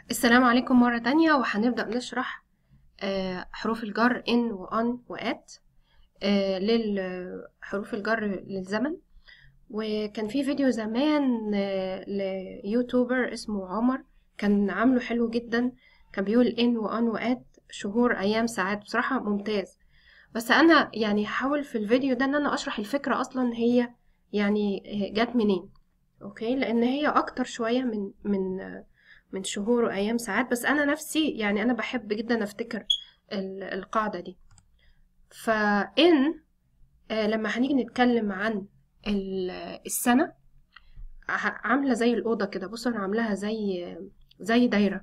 السلام عليكم مرة تانية وهنبدأ نشرح آه، حروف الجر in و on و at آه، للحروف الجر للزمن وكان في فيديو زمان آه، ليوتيوبر اسمه عمر كان عامله حلو جدا كان بيقول in و on و at شهور أيام ساعات بصراحة ممتاز بس أنا يعني هحاول في الفيديو ده إن أنا أشرح الفكرة أصلا هي يعني جت منين أوكي لأن هي أكتر شوية من من من شهور وأيام ساعات بس أنا نفسي يعني أنا بحب جدا أفتكر ال- القاعدة دي فإن آه، لما هنيجي نتكلم عن ال- السنة ع- عاملة زي الأوضة كده بصوا أنا عاملاها زي زي دايرة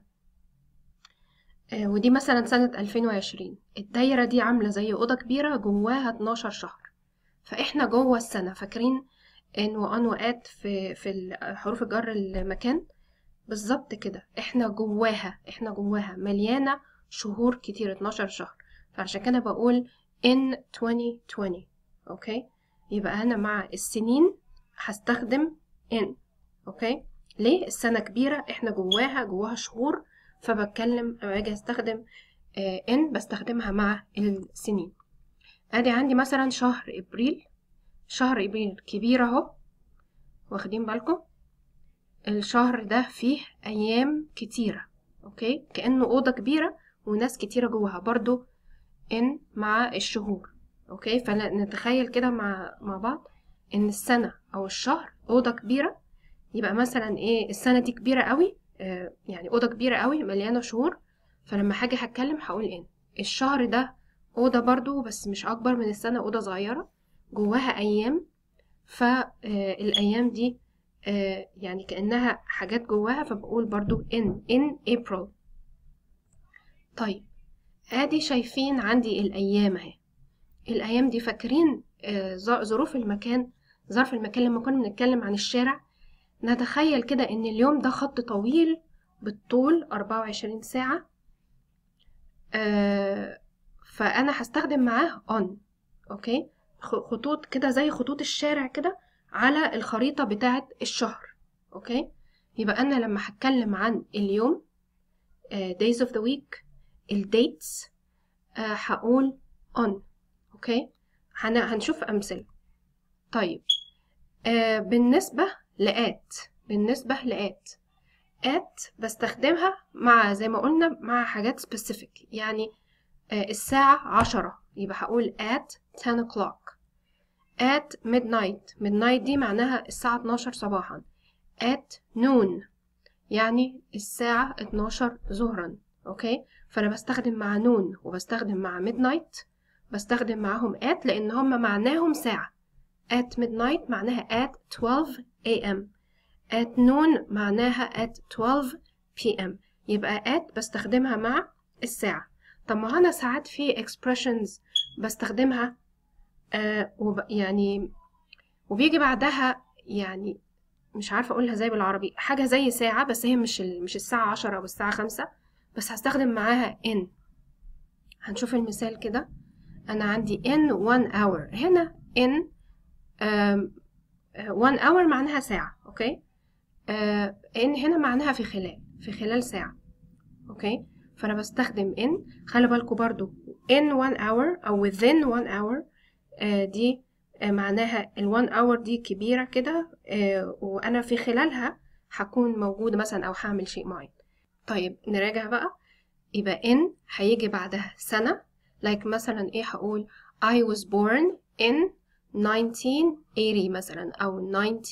آه، ودي مثلا سنة 2020 الدايرة دي عاملة زي أوضة كبيرة جواها 12 شهر فإحنا جوه السنة فاكرين إن وأن وآت في في حروف الجر المكان بالظبط كده احنا جواها احنا جواها مليانة شهور كتير 12 شهر فعشان كده بقول in 2020 اوكي يبقى انا مع السنين هستخدم in اوكي ليه السنة كبيرة احنا جواها جواها شهور فبتكلم لما اجي استخدم آه in بستخدمها مع السنين ادي عندي مثلا شهر ابريل شهر ابريل كبير اهو واخدين بالكم الشهر ده فيه أيام كتيرة أوكي كأنه أوضة كبيرة وناس كتيرة جواها برضو إن مع الشهور أوكي فنتخيل كده مع مع بعض إن السنة أو الشهر أوضة كبيرة يبقى مثلا إيه السنة دي كبيرة قوي آه يعني أوضة كبيرة قوي مليانة شهور فلما حاجة هتكلم هقول إن الشهر ده أوضة برضو بس مش أكبر من السنة أوضة صغيرة جواها أيام فالأيام دي آه، يعني كأنها حاجات جواها فبقول برضو in in April طيب ادي شايفين عندي الأيام اهي الأيام دي فاكرين آه، ظ- ظروف المكان ظرف المكان لما كنا بنتكلم عن الشارع نتخيل كده إن اليوم ده خط طويل بالطول 24 ساعة آه، فأنا هستخدم معاه on أوكي خ- خطوط كده زي خطوط الشارع كده على الخريطة بتاعة الشهر أوكي يبقى أنا لما هتكلم عن اليوم آه، days of the week الdates آه، هقول on أوكي هن- هنشوف أمثلة طيب آه، بالنسبة لآت بالنسبة لآت آت بستخدمها مع زي ما قلنا مع حاجات specific يعني آه، الساعة عشرة يبقى هقول at 10 o'clock at midnight midnight دي معناها الساعة 12 صباحا at noon يعني الساعة 12 ظهرا اوكي فانا بستخدم مع noon وبستخدم مع midnight بستخدم معاهم at لان هما معناهم ساعة at midnight معناها at 12 am at noon معناها at 12 pm يبقى at بستخدمها مع الساعة طب ما أنا ساعات في expressions بستخدمها آه وب يعني وبيجي بعدها يعني مش عارفة أقولها ازاي بالعربي حاجة زي ساعة بس هي مش ال... مش الساعة عشرة أو الساعة خمسة بس هستخدم معاها in هنشوف المثال كده أنا عندي in one hour هنا in آم، آه، one hour معناها ساعة أوكي آه in هنا معناها في خلال في خلال ساعة أوكي فأنا بستخدم in خلي بالكوا برضو in one hour أو within one hour آه دي آه معناها ال one hour دي كبيرة كده آه وأنا في خلالها هكون موجودة مثلا أو هعمل شيء معين طيب نراجع بقى يبقى in هيجي بعدها سنة like مثلا إيه هقول I was born in 1980 مثلا أو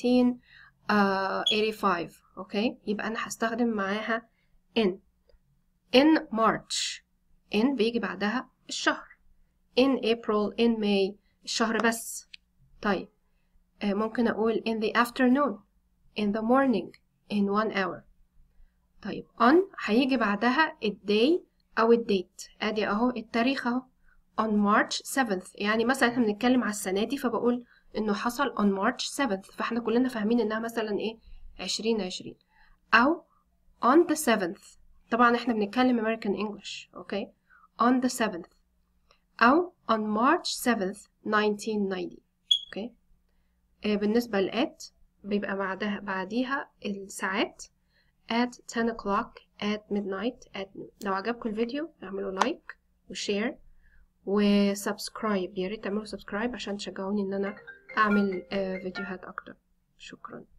1985 أوكي يبقى أنا هستخدم معاها in in March in بيجي بعدها الشهر in April in May الشهر بس طيب آه، ممكن أقول in the afternoon in the morning in one hour طيب on هيجي بعدها الداي أو الديت أدي أهو التاريخ أهو on March 7th يعني مثلا احنا بنتكلم على السنة دي فبقول إنه حصل on March 7th فاحنا كلنا فاهمين إنها مثلا إيه 2020 أو on the 7th طبعا احنا بنتكلم American English أوكي on the 7th أو on March 7th 1990 أوكي آه، بالنسبة لآت بيبقى بعدها بعديها الساعات at 10 o'clock at midnight at noon لو عجبكم الفيديو اعملوا لايك وشير وسبسكرايب يا ريت تعملوا سبسكرايب عشان تشجعوني ان انا اعمل آه، فيديوهات اكتر شكرا